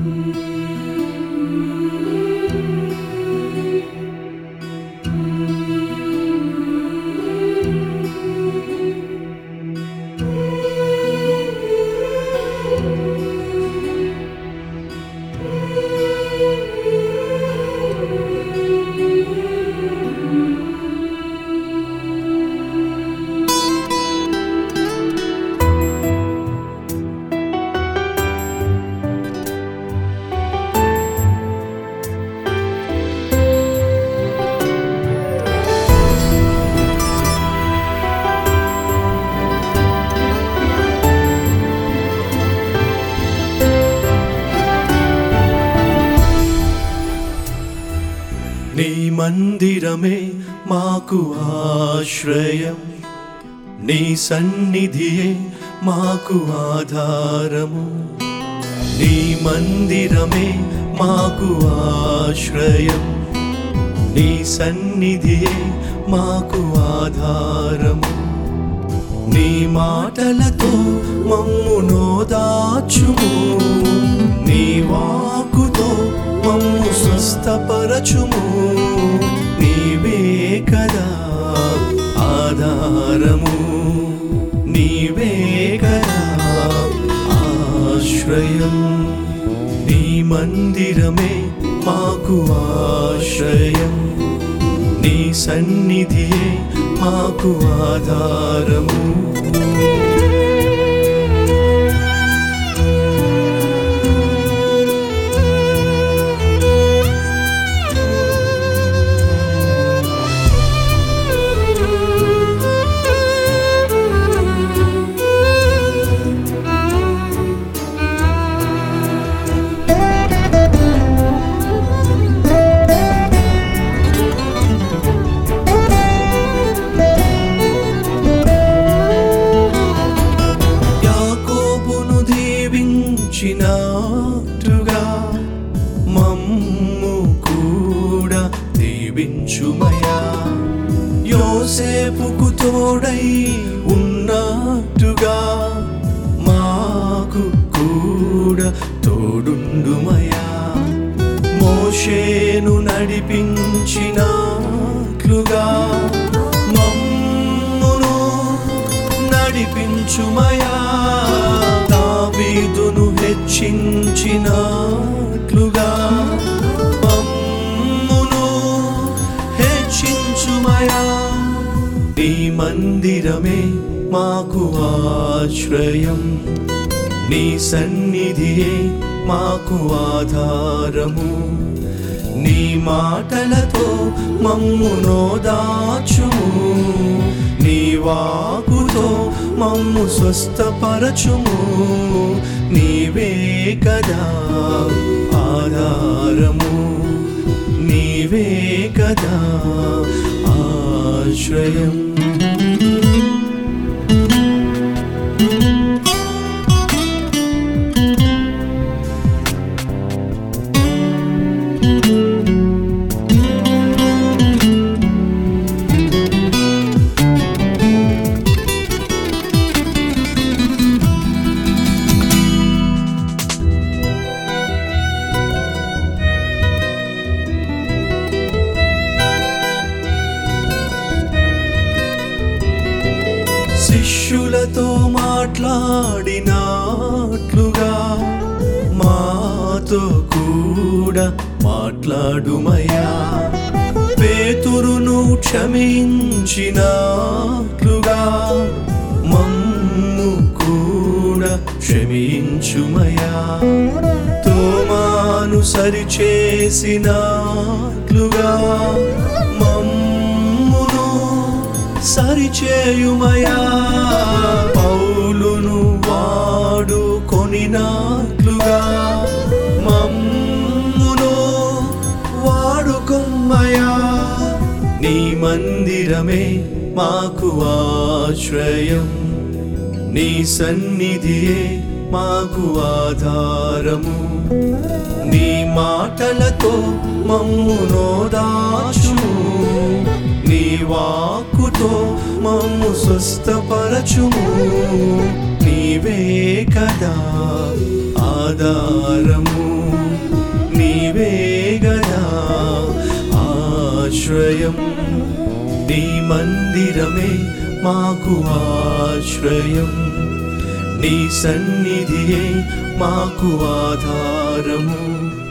నీ మందిరమే మాకు ఆశ్రయం నీ సన్నిధియే మాకు ఆధారము నీ మందిరమే మాకు ఆశ్రయం నీ సన్నిధియే మాకు ఆధారము నీ మాటలతో మమ్ము నోదాచుము నీ వాకుతో మమ్ము స్వస్థపరచుము నీవే కదా ఆధారము నీవే కదా ఆశ్రయం నీ మందిరమే మాకు ఆశ్రయం నీ సన్నిధియే మాకు ఆధారము యాకోబును దీవించినట్టుగా మమ్ము కూడా దీవించుమయా యోసేపుకు తోడై ఉన్నట్టుగా మాకు కూడా తోడుండుమయా మోషేను నడిపించినట్లుగా మమ్మును నడిపించుమయా దావీదును హెచ్చించినట్లుగా మమ్మును హెచ్చించుమయా నీ మందిరమే మాకు ఆశ్రయం నీ సన్నిధియే మాకు ఆధారము నీ మాటలతో మమ్ము నోదాచుము నీ వాకుతో మమ్ము స్వస్థపరచుము నీవే కదా ఆధారము నీవే కదా ఆశ్రయం శిష్యులతో మాట్లాడినట్లుగా మాతో కూడా మాట్లాడుమయ్యా పేతురును క్షమించినట్లుగా మమ్ము కూడా క్షమించుమయ్యా తోమాను సరిచేసినట్లుగా మమ్మును సరిచేయుమయా పౌలును వాడుకొనినట్లుగా మమ్మును వాడుకొమ్మయా నీ మందిరమే మాకు ఆశ్రయం నీ సన్నిధియే మాకు ఆధారము నీ మాటలతో మమ్ము నోదాచుము నీ వాక్కుతో మమ్ము స్వస్థపరచుము నీవే కదా ఆధారము ఆశ్రయం నీ మందిరమే మాకు ఆశ్రయం నీ సన్నిధియే మాకు ఆధారము